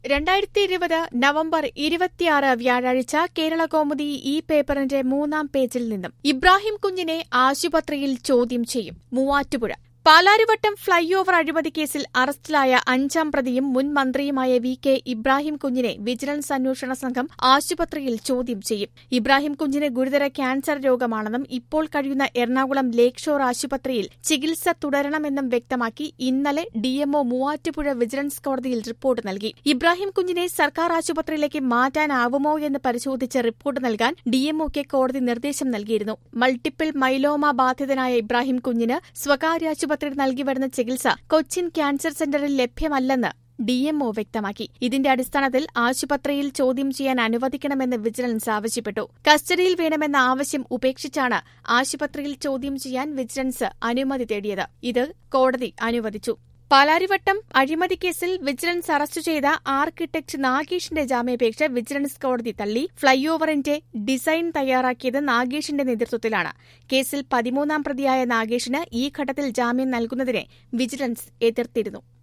രണ്ടായിരത്തി ഇരുപത് നവംബർ ഇരുപത്തിയാറ് വ്യാഴാഴ്ച കേരള കൗമുദി ഈ പേപ്പറിന്റെ മൂന്നാം പേജിൽ നിന്നും ഇബ്രാഹിം കുഞ്ഞിനെ ആശുപത്രിയിൽ ചോദ്യം ചെയ്യും മൂവാറ്റുപുഴ പാലാരിവട്ടം ഫ്ളൈ ഓവർ അഴിമതി കേസിൽ അറസ്റ്റിലായ അഞ്ചാം പ്രതിയും മുൻ മന്ത്രിയുമായ വി കെ ഇബ്രാഹിം കുഞ്ഞിനെ വിജിലൻസ് അന്വേഷണ സംഘം ആശുപത്രിയിൽ ചോദ്യം ചെയ്യും ഇബ്രാഹിം കുഞ്ഞിന് ഗുരുതര ക്യാൻസർ രോഗമാണെന്നും ഇപ്പോൾ കഴിയുന്ന എറണാകുളം ലേക്ക് ഷോർ ആശുപത്രിയിൽ ചികിത്സ തുടരണമെന്നും വ്യക്തമാക്കി ഇന്നലെ ഡിഎംഒ മൂവാറ്റുപുഴ വിജിലൻസ് കോടതിയിൽ റിപ്പോർട്ട് നൽകി ഇബ്രാഹിം കുഞ്ഞിനെ സർക്കാർ ആശുപത്രിയിലേക്ക് മാറ്റാനാവുമോ എന്ന് പരിശോധിച്ച് റിപ്പോർട്ട് നൽകാൻ ഡിഎംഒക്ക് കോടതി നിർദ്ദേശം നൽകിയിരുന്നു മൾട്ടിപ്പിൾ മൈലോമ ബാധിതനായ ഇബ്രാഹിം കുഞ്ഞിന് സ്വകാര്യ ആശുപത്രിയിൽ നൽകി വരുന്ന ചികിത്സ കൊച്ചിൻ ക്യാൻസർ സെന്ററിൽ ലഭ്യമല്ലെന്ന് ഡിഎംഒ വ്യക്തമാക്കി ഇതിന്റെ അടിസ്ഥാനത്തിൽ ആശുപത്രിയിൽ ചോദ്യം ചെയ്യാൻ അനുവദിക്കണമെന്ന് വിജിലൻസ് ആവശ്യപ്പെട്ടു കസ്റ്റഡിയിൽ വേണമെന്ന ആവശ്യം ഉപേക്ഷിച്ചാണ് ആശുപത്രിയിൽ ചോദ്യം ചെയ്യാൻ വിജിലൻസ് അനുമതി തേടിയത് ഇത് കോടതി അനുവദിച്ചു പാലാരിവട്ടം അഴിമതി കേസിൽ വിജിലൻസ് അറസ്റ്റ് ചെയ്ത ആർക്കിടെക്ട് നാഗേഷിന്റെ ജാമ്യാപേക്ഷ വിജിലൻസ് കോടതി തള്ളി ഫ്ളൈ ഓവറിന്റെ ഡിസൈൻ തയ്യാറാക്കിയത് നാഗേഷിന്റെ നേതൃത്വത്തിലാണ് കേസിൽ പതിമൂന്നാം പ്രതിയായ നാഗേഷിന് ഈ ഘട്ടത്തിൽ ജാമ്യം നൽകുന്നതിനെ വിജിലൻസ് എതിർത്തിരുന്നു